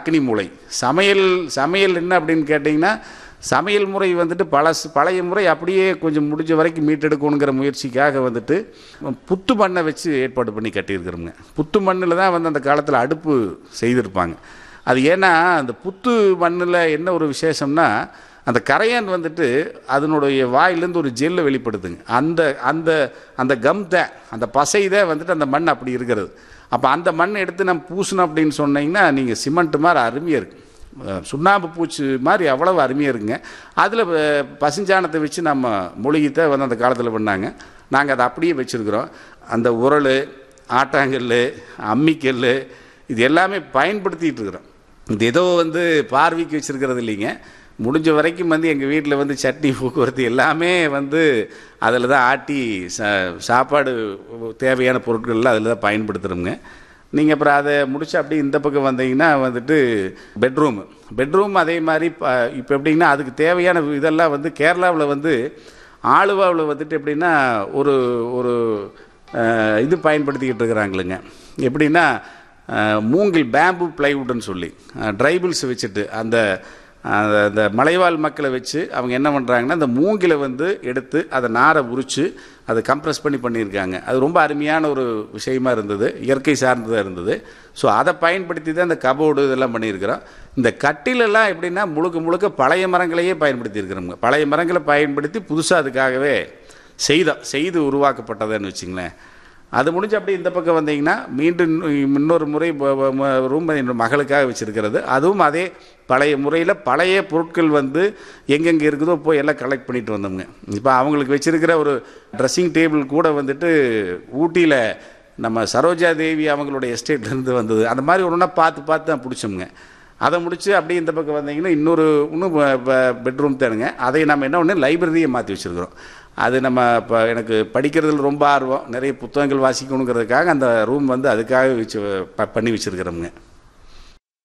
அக்னி மூலை சமையல் சமையல் என்ன அப்படின்னு கேட்டிங்கன்னா சமையல் முறை வந்துட்டு பழசு பழைய முறை அப்படியே கொஞ்சம் முடிஞ்ச வரைக்கும் மீட்டெடுக்கணுங்கிற முயற்சிக்காக வந்துட்டு புத்து மண்ணை வச்சு ஏற்பாடு பண்ணி கட்டியிருக்கிறோங்க புத்து மண்ணில் தான் வந்து அந்த காலத்தில் அடுப்பு செய்திருப்பாங்க அது ஏன்னா அந்த புத்து மண்ணில் என்ன ஒரு விசேஷம்னா அந்த கரையான் வந்துட்டு அதனுடைய வாயிலேருந்து ஒரு ஜெல்லை வெளிப்படுத்துங்க அந்த அந்த அந்த கம் தான் அந்த பசை தான் வந்துட்டு அந்த மண் அப்படி இருக்கிறது அப்போ அந்த மண் எடுத்து நம்ம பூசணும் அப்படின்னு சொன்னீங்கன்னா நீங்கள் சிமெண்ட் மாதிரி அருமையாக இருக்கு அஹ் சுண்ணாம்பு பூச்சி மாதிரி அவ்வளவு அருமையாக இருக்குங்க அதில் பசுஞ்சாணத்தை வச்சு நம்ம மூலிகைத்தை வந்து அந்த காலத்தில் பண்ணாங்க நாங்கள் அதை அப்படியே வச்சுருக்குறோம் அந்த உரல் ஆட்டாங்கல் அம்மிக்கல் இது எல்லாமே பயன்படுத்திகிட்டு இருக்கிறோம் இது ஏதோ வந்து பார்வைக்கு வச்சுருக்கிறது இல்லைங்க முடிஞ்ச வரைக்கும் வந்து எங்கள் வீட்டில் வந்து சட்னி போக்குவரத்து எல்லாமே வந்து அதில் தான் ஆட்டி சா சாப்பாடு தேவையான பொருட்கள்லாம் அதில் தான் பயன்படுத்துகிறோங்க நீங்கள் அப்புறம் அதை முடிச்சு அப்படியே இந்த பக்கம் வந்தீங்கன்னா வந்துட்டு பெட்ரூமு பெட்ரூம் அதே மாதிரி இப்போ எப்படின்னா அதுக்கு தேவையான இதெல்லாம் வந்து கேரளாவில் வந்து ஆளுவாவில் வந்துட்டு எப்படின்னா ஒரு ஒரு அஹ், இது பயன்படுத்திக்கிட்டு இருக்கிறாங்களுங்க எப்படின்னா அஹ், மூங்கில் பேம்பு பிளைவுட்னு சொல்லி ட்ரைபிள்ஸ் வச்சுட்டு அந்த அந்த அந்த மலைவாழ் மக்களை வச்சு அவங்க என்ன பண்ணுறாங்கன்னா அந்த மூங்கிலை வந்து எடுத்து அதை நாரை உரித்து அதை கம்ப்ரெஸ் பண்ணி பண்ணியிருக்காங்க அது ரொம்ப அருமையான ஒரு விஷயமா இருந்தது இயற்கை சார்ந்ததாக இருந்தது ஸோ அதை பயன்படுத்தி தான் இந்த கபோர்டு இதெல்லாம் பண்ணியிருக்கிறோம் இந்த கட்டிலெல்லாம் எப்படின்னா முழுக்க முழுக்க பழைய மரங்களையே பயன்படுத்தியிருக்கிறோங்க பழைய மரங்களை பயன்படுத்தி புதுசாக அதுக்காகவே செய்தோம் செய்து உருவாக்கப்பட்டதுன்னு வச்சுங்களேன் அது முடிஞ்சு அப்படியே இந்த பக்கம் வந்தீங்கன்னா மீண்டும் இன்னொரு முறை ரூம் என்னோட மகளுக்காக வச்சுருக்கிறது அதுவும் அதே பழைய முறையில் பழைய பொருட்கள் வந்து எங்கெங்கே இருக்குதோ போய் எல்லாம் கலெக்ட் பண்ணிட்டு வந்தோம்ங்க இப்போ அவங்களுக்கு வச்சுருக்கிற ஒரு ட்ரெஸ்ஸிங் டேபிள் கூட வந்துட்டு ஊட்டியில் நம்ம சரோஜா தேவி அவங்களுடைய எஸ்டேட்லேருந்து வந்தது அந்த மாதிரி ஒன்று ஒன்றா பார்த்து பார்த்து தான் பிடிச்சோம்ங்க அதை முடித்து அப்படியே இந்த பக்கம் வந்தீங்கன்னா இன்னொரு இன்னும் பெட்ரூம் தானுங்க அதை நம்ம என்ன ஒன்று லைப்ரரியை மாற்றி வச்சுருக்கிறோம் அது நம்ம இப்போ எனக்கு படிக்கிறதுல ரொம்ப ஆர்வம் நிறைய புத்தகங்கள் வாசிக்கணுங்கிறதுக்காக அந்த ரூம் வந்து அதுக்காக வச்சு ப- பண்ணி வச்சுருக்கிறோமுங்க